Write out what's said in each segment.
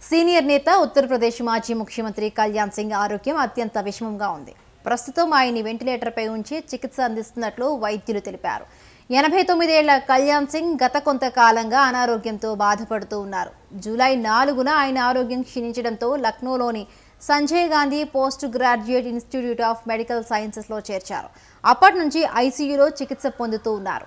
senior నేత ఉత్తరప్రదేశ్ మాజీ ముఖ్యమంత్రి కళ్యాణ్ సింగ్ ఆరోగ్యం అత్యంత విషమంగా ఉంది ప్రస్తుతం ఆయన్ని వెంటిలేటర్పై ఉంచి చికిత్స అందిస్తున్నట్లు వైద్యులు తెలిపారు ఎనభై తొమ్మిదేళ్ల కళ్యాణ్ సింగ్ గత కొంతకాలంగా అనారోగ్యంతో బాధపడుతూ ఉన్నారు జూలై నాలుగున ఆయన ఆరోగ్యం క్షీణించడంతో లక్నోలోని Sanjay Gandhi post graduate institute of medical సైన్సెస్లో చేర్చారు అప్పటి నుంచి ఐసీయూలో చికిత్స పొందుతూ ఉన్నారు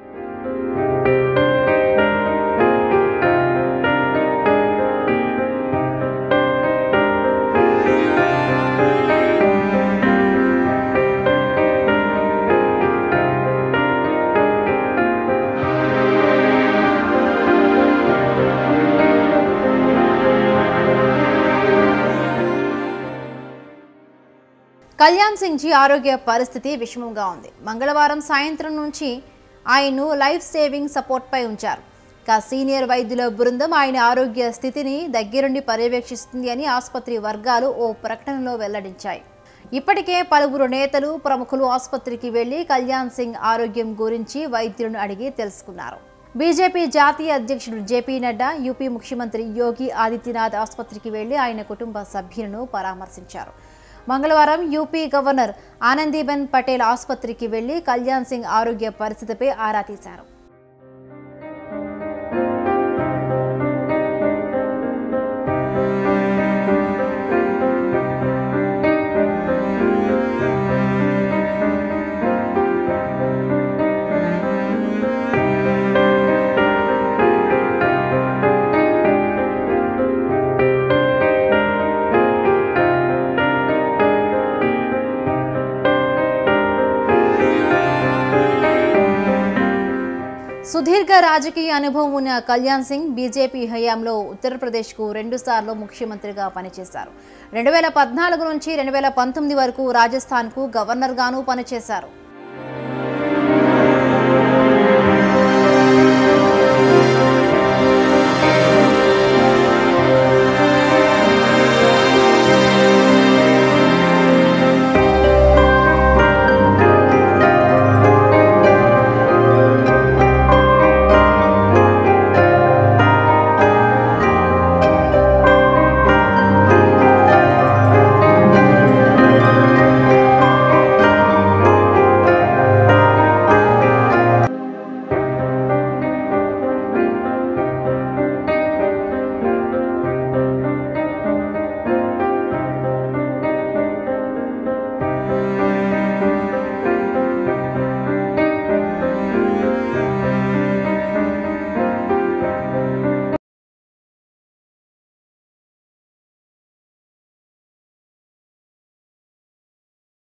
కళ్యాణ్ సింగ్ జీ ఆరోగ్య పరిస్థితి విషమంగా ఉంది మంగళవారం సాయంత్రం నుంచి ఆయన్ను లైఫ్ సేవింగ్ సపోర్ట్పై ఉంచారు ఇక సీనియర్ వైద్యుల బృందం ఆయన ఆరోగ్య స్థితిని దగ్గరుండి పర్యవేక్షిస్తుంది అని ఆసుపత్రి వర్గాలు ఓ ప్రకటనలో వెల్లడించాయి ఇప్పటికే పలువురు నేతలు ప్రముఖులు ఆసుపత్రికి వెళ్లి కళ్యాణ్ సింగ్ ఆరోగ్యం గురించి వైద్యులను అడిగి తెలుసుకున్నారు బీజేపీ జాతీయ అధ్యక్షుడు జేపీ నడ్డా యూపీ ముఖ్యమంత్రి యోగి ఆదిత్యనాథ్ ఆసుపత్రికి వెళ్లి ఆయన కుటుంబ సభ్యులను పరామర్శించారు మంగళవారం యూపీ గవర్నర్ ఆనందీబెన్ పటేల్ ఆసుపత్రికి వెళ్లి కళ్యాణ్ సింగ్ ఆరోగ్య పరిస్థితిపై ఆరా తీశారు సుదీర్ఘ రాజకీయ అనుభవం ఉన్న కళ్యాణ్ సింగ్ బీజేపీ హయాంలో ఉత్తరప్రదేశ్కు రెండుసార్లు ముఖ్యమంత్రిగా పనిచేశారు రెండు వేల పద్నాలుగు నుంచి రెండు వేల పంతొమ్మిది వరకు రాజస్థాన్కు గవర్నర్గానూ పనిచేశారు